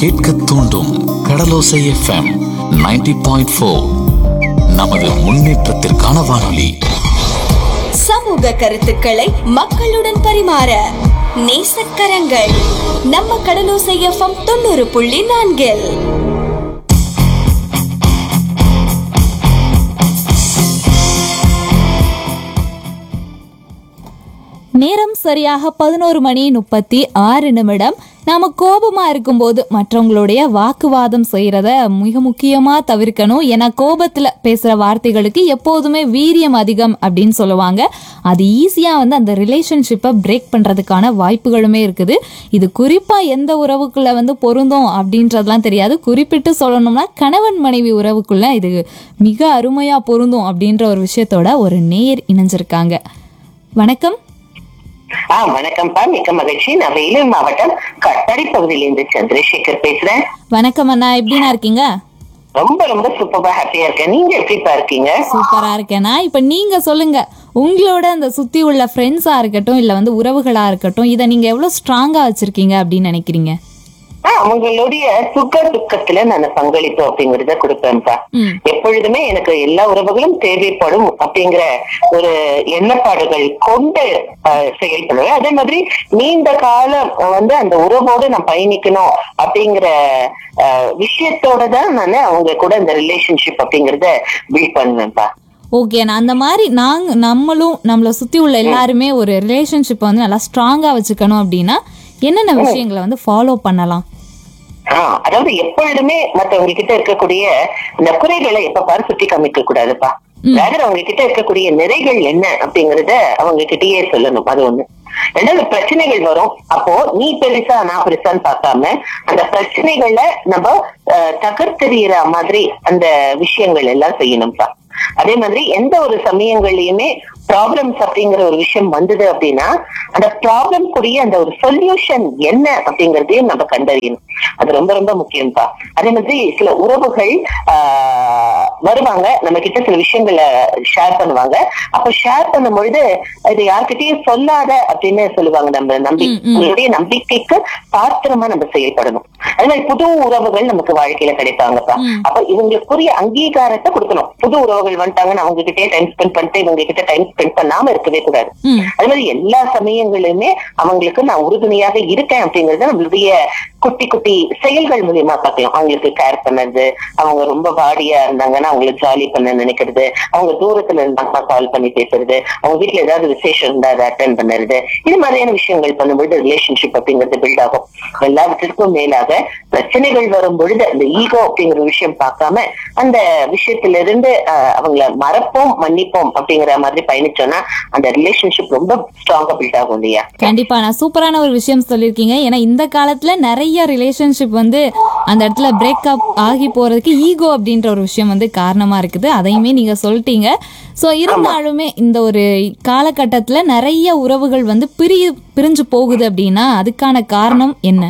கேட்க தூண்டும் கடலோசை FM 90.4 point four நமது முன்னேற்றத்திற்கான வானொலி சமூக கருத்துக்களை மக்களுடன் பரிமாற நேசக்கரங்கள் நம்ம கடலோசை எஃப்எம் தொண்ணூறு புள்ளி நான்கில் நேரம் சரியாக பதினோரு மணி முப்பத்தி ஆறு நிமிடம் நாம கோபமா இருக்கும்போது மற்றவங்களுடைய வாக்குவாதம் செய்யறத மிக முக்கியமா தவிர்க்கணும் ஏன்னா கோபத்துல பேசுற வார்த்தைகளுக்கு எப்போதுமே வீரியம் அதிகம் அப்படின்னு சொல்லுவாங்க அது ஈஸியா வந்து அந்த ரிலேஷன்ஷிப்பை பிரேக் பண்றதுக்கான வாய்ப்புகளுமே இருக்குது இது குறிப்பா எந்த உறவுக்குள்ள வந்து பொருந்தும் அப்படின்றதெல்லாம் தெரியாது குறிப்பிட்டு சொல்லணும்னா கணவன் மனைவி உறவுக்குள்ள இது மிக அருமையா பொருந்தும் அப்படின்ற ஒரு விஷயத்தோட ஒரு நேர் இணைஞ்சிருக்காங்க வணக்கம் ஆ வணக்கம்ப்பா மிக்க மகிழ்ச்சி நான் வேலூர் மாவட்டம் கட்டாரி பகுதியிலிருந்து சந்திரசேகர் பேசுறேன் வணக்கம் அண்ணா எப்படிண்ணா இருக்கீங்க ரொம்ப ரொம்ப சூப்பரா ஹாப்பியா இருக்கேன் நீங்க எப்படிப்பா இருக்கீங்க சூப்பரா இருக்கேண்ணா இப்ப நீங்க சொல்லுங்க உங்களோட அந்த சுத்தி உள்ள ஃப்ரெண்ட்ஸா இருக்கட்டும் இல்ல வந்து உறவுகளா இருக்கட்டும் இதை நீங்க எவ்வளவு ஸ்ட்ராங்கா வச்சிருக்கீங்க அப்படின்னு நினைக்கிறீங்க ஆ, உங்களுடைய சுக துக்கத்துல நான் பங்களிப்பு அப்படிங்கறத கொடுப்பேன்ப்பா ம். எப்பொழுதுமே எனக்கு எல்லா உறவுகளும் தேவைப்படும் அப்படிங்கிற ஒரு எண்ணப்பாடுகள் கொண்டு ஆ, செயல்படுவேன் அதே மாதிரி நீண்ட காலம் வந்து அந்த உறவோடு நான் பயணிக்கணும் அப்படிங்கிற ஆ, விஷயத்தோட தான் நான் அவங்க கூட இந்த ரிலேஷன்ஷிப் அப்படிங்கறத பில்ட் பண்ணுவேன்ப்பா ஓகேண்ணா அந்த மாதிரி நாங்க நம்மளும் நம்மளை சுத்தி உள்ள எல்லாருமே ஒரு ரிலேஷன்ஷிப்பை வந்து நல்லா ஸ்ட்ராங்கா வச்சுக்கணும் அப்படின்னா என்னென்ன விஷயங்களை வந்து ஃபாலோ பண்ணலாம் ஆஹ் அதாவது எப்பொழுதுமே மத்தவங்க கிட்ட இருக்கக்கூடிய இந்த குறைகளை எப்ப பாரு சுட்டி காமிக்க கூடாதுப்பா வேற அவங்க கிட்ட இருக்கக்கூடிய நிறைகள் என்ன அப்படிங்கறத அவங்க கிட்டயே சொல்லணும் அது ஒண்ணு ரெண்டாவது பிரச்சனைகள் வரும் அப்போ நீ பெருசா நான் பெருசான்னு பார்க்காம அந்த பிரச்சனைகளை நம்ம அஹ், தகர்த்தெறிகிற மாதிரி அந்த விஷயங்கள் எல்லாம் செய்யணும்ப்பா அதே மாதிரி எந்த ஒரு சமயங்கள்லயுமே ப்ராப்ளம்ஸ் அப்படிங்கிற ஒரு விஷயம் வந்தது அப்படின்னா அந்த ப்ராப்ளம் கூடிய அந்த ஒரு சொல்யூஷன் என்ன அப்படிங்கறதையும் நம்ம கண்டறியணும் அது ரொம்ப ரொம்ப முக்கியம்ப்பா அதே மாதிரி சில உறவுகள் ஆஹ், வருவாங்க நம்ம கிட்ட சில விஷயங்களை ஷேர் பண்ணுவாங்க அப்ப ஷேர் பண்ணும் பொழுது இது யார்கிட்டயும் சொல்லாத அப்படின்னு சொல்லுவாங்க நம்ம நம்பி உங்களுடைய நம்பிக்கைக்கு பாத்திரமா நம்ம செயல்படணும் அதே மாதிரி புது உறவுகள் நமக்கு வாழ்க்கையில கிடைப்பாங்கப்பா அப்ப இவங்களுக்குரிய அங்கீகாரத்தை கொடுக்கணும் புது உறவுகள் வந்துட்டாங்கன்னு அவங்க கிட்டே டைம் ஸ்பெண்ட் பண்ணிட்டு இவங்க கிட்ட டைம் ஸ்பெண்ட் பண்ணாம இருக்கவே கூடாது ம். அது மாதிரி எல்லா சமயங்களிலுமே அவங்களுக்கு நான் உறுதுணையாக இருக்கேன் அப்படிங்கறத நம்மளுடைய குட்டி குட்டி செயல்கள் மூலியமா பார்க்கலாம் அவங்களுக்கு கேர் பண்ணது அவங்க ரொம்ப பாடியா இருந்தாங்கன்னா அவங்களுக்கு ஜாலி பண்ண நினைக்கிறது அவங்க தூரத்துல இருந்தாங்கன்னா கால் பண்ணி பேசுறது அவங்க வீட்டுல ஏதாவது விசேஷம் இருந்தா அதை அட்டன் பண்ணுறது இது மாதிரியான விஷயங்கள் பண்ணும்பொழுது ரிலேஷன்ஷிப் அப்படிங்கிறது பில்ட் ஆகும் எல்லாவற்றிற்கும் மேலாக பிரச்சனைகள் வரும் பொழுது அந்த ஈகோ அப்படிங்கிற விஷயம் பார்க்காம அந்த விஷயத்துல இருந்து அஹ், அவங்கள மறப்போம் மன்னிப்போம் அப்படிங்கிற மாதிரி பயணிச்சோம்னா அந்த ரிலேஷன்ஷிப் ரொம்ப ஸ்ட்ராங்கா பில்ட் ஆகும் இல்லையா கண்டிப்பா நான் சூப்பரான ஒரு விஷயம் சொல்லியிருக்கீங்க ஏன்னா இந்த காலத்துல நிறைய ரிலேஷன்ஷிப் வந்து அந்த இடத்துல பிரேக்கப் ஆகி போறதுக்கு ஈகோ அப்படின்ற ஒரு விஷயம் வந்து காரணமா இருக்குது அதையுமே நீங்க சொல்லிட்டீங்க ஸோ இருந்தாலுமே இந்த ஒரு காலகட்டத்துல நிறைய உறவுகள் வந்து பிரி பிரிஞ்சு போகுது அப்படின்னா அதுக்கான காரணம் என்ன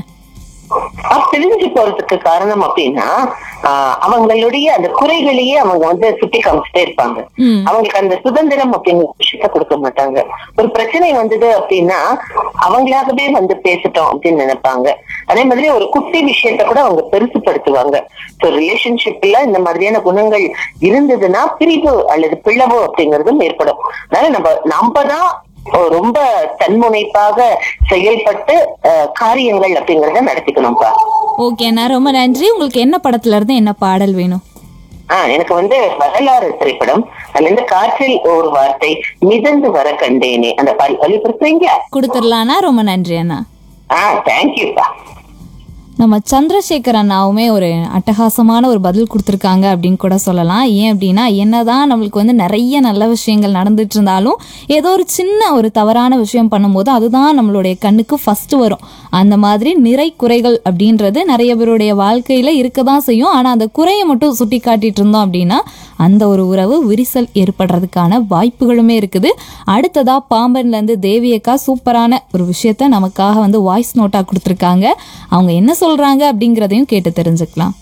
அஹ் பிரிஞ்சு போறதுக்கு காரணம் அப்படின்னா ஆஹ் அவங்களுடைய அந்த குறைகளையே அவங்க வந்து சுட்டி காமிச்சுட்டே இருப்பாங்க ம். அவங்களுக்கு அந்த சுதந்திரம் அப்படிங்கிற விஷயத்த கொடுக்க மாட்டாங்க ஒரு பிரச்சனை வந்தது அப்படின்னா அவங்களாகவே வந்து பேசட்டும் அப்படின்னு நினைப்பாங்க அதே மாதிரி ஒரு குட்டி விஷயத்த கூட அவங்க பெருசுப்படுத்துவாங்க ஸோ ரிலேஷன்ஷிப்ல இந்த மாதிரியான குணங்கள் இருந்ததுன்னா பிரிவு அல்லது பிளவு அப்படிங்கறதும் ஏற்படும் அதனால நம்ம நம்ம தான் ரொம்ப தன்முனைப்பாக செயல்பட்டு அஹ், காரியங்கள் அப்படிங்கறத நடத்திக்கணும்ப்பா ஓகேண்ணா ரொம்ப நன்றி உங்களுக்கு என்ன படத்துல இருந்து என்ன பாடல் வேணும் ஆஹ் எனக்கு வந்து வரலாறு திரைப்படம் அதுல இருந்து காற்றில் ஒரு வார்த்தை மிதந்து வர கண்டேனே அந்த பால் வழிபடுத்துவீங்க கொடுத்துடலாண்ணா ரொம்ப நன்றி அண்ணா ஆஹ் தேங்க்யூப்பா நம்ம சந்திரசேகர் அண்ணாவுமே ஒரு அட்டகாசமான ஒரு பதில் கொடுத்துருக்காங்க அப்படின்னு கூட சொல்லலாம் ஏன் அப்படின்னா என்னதான் நம்மளுக்கு வந்து நிறைய நல்ல விஷயங்கள் நடந்துட்டு இருந்தாலும் ஏதோ ஒரு சின்ன ஒரு தவறான விஷயம் பண்ணும்போது அதுதான் நம்மளுடைய கண்ணுக்கு ஃபர்ஸ்ட் வரும் அந்த மாதிரி நிறை குறைகள் அப்படின்றது நிறைய பேருடைய வாழ்க்கையில இருக்க தான் செய்யும் ஆனால் அந்த குறையை மட்டும் சுட்டி காட்டிட்டு இருந்தோம் அப்படின்னா அந்த ஒரு உறவு விரிசல் ஏற்படுறதுக்கான வாய்ப்புகளுமே இருக்குது அடுத்ததா பாம்பன்ல இருந்து தேவியக்கா சூப்பரான ஒரு விஷயத்த நமக்காக வந்து வாய்ஸ் நோட்டா கொடுத்துருக்காங்க அவங்க என்ன சொல்றாங்க அப்படிங்கிறதையும் கேட்டு தெரிஞ்சுக்கலாம்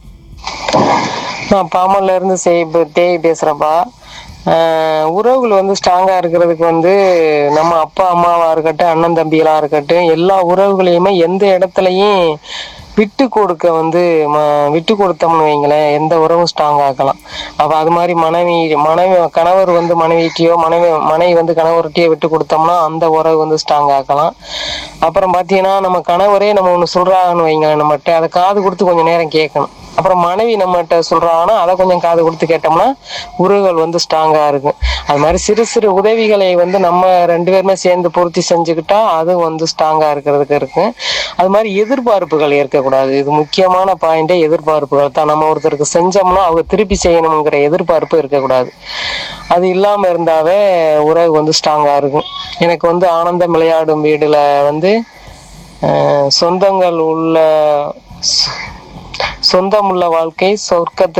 நான் பாமன்ல இருந்து செய் தேவி பேசுறேன்ப்பா ஆஹ் உறவுகள் வந்து ஸ்ட்ராங்கா இருக்கிறதுக்கு வந்து நம்ம அப்பா அம்மாவா இருக்கட்டும் அண்ணன் தம்பிகளா இருக்கட்டும் எல்லா உறவுகளையுமே எந்த இடத்துலையும் விட்டு கொடுக்க வந்து ம- விட்டு கொடுத்தோம்னு வைங்களேன் எந்த உறவும் ஸ்ட்ராங் ஆக்கலாம் அப்ப அது மாதிரி மனைவி மனைவி கணவர் வந்து மனைவிட்டியோ மனைவி மனைவி வந்து கணவர்கிட்டயோ விட்டு கொடுத்தோம்னா அந்த உறவு வந்து ஸ்ட்ராங் ஆக்கலாம் அப்புறம் பாத்தீங்கன்னா நம்ம கணவரே நம்ம ஒண்ணு சொல்றாங்கன்னு வைங்களேன் நம்மகிட்ட அதை காது கொடுத்து கொஞ்சம் நேரம் கேட்கணும் அப்புறம் மனைவி நம்மகிட்ட சொல்றாங்கன்னா அதை கொஞ்சம் காது கொடுத்து கேட்டோம்னா உறவுகள் வந்து ஸ்ட்ராங்கா இருக்கும் அது மாதிரி சிறு சிறு உதவிகளை வந்து நம்ம ரெண்டு பேருமே சேர்ந்து பூர்த்தி செஞ்சுக்கிட்டா அது வந்து ஸ்ட்ராங்கா இருக்கிறதுக்கு இருக்கு அது மாதிரி எதிர்பார்ப்புகள் இருக்கக்கூடாது இது முக்கியமான பாயிண்டே எதிர்பார்ப்புகள் தான் நம்ம ஒருத்தருக்கு செஞ்சோம்னா அவங்க திருப்பி செய்யணுங்கிற எதிர்பார்ப்பு இருக்கக்கூடாது அது இல்லாம இருந்தாவே உறவு வந்து ஸ்ட்ராங்கா இருக்கும் எனக்கு வந்து ஆனந்தம் விளையாடும் வீடுல வந்து அஹ், சொந்தங்கள் உள்ள சொந்தமுள்ள வாழ்க்கை சொர்க்கத்து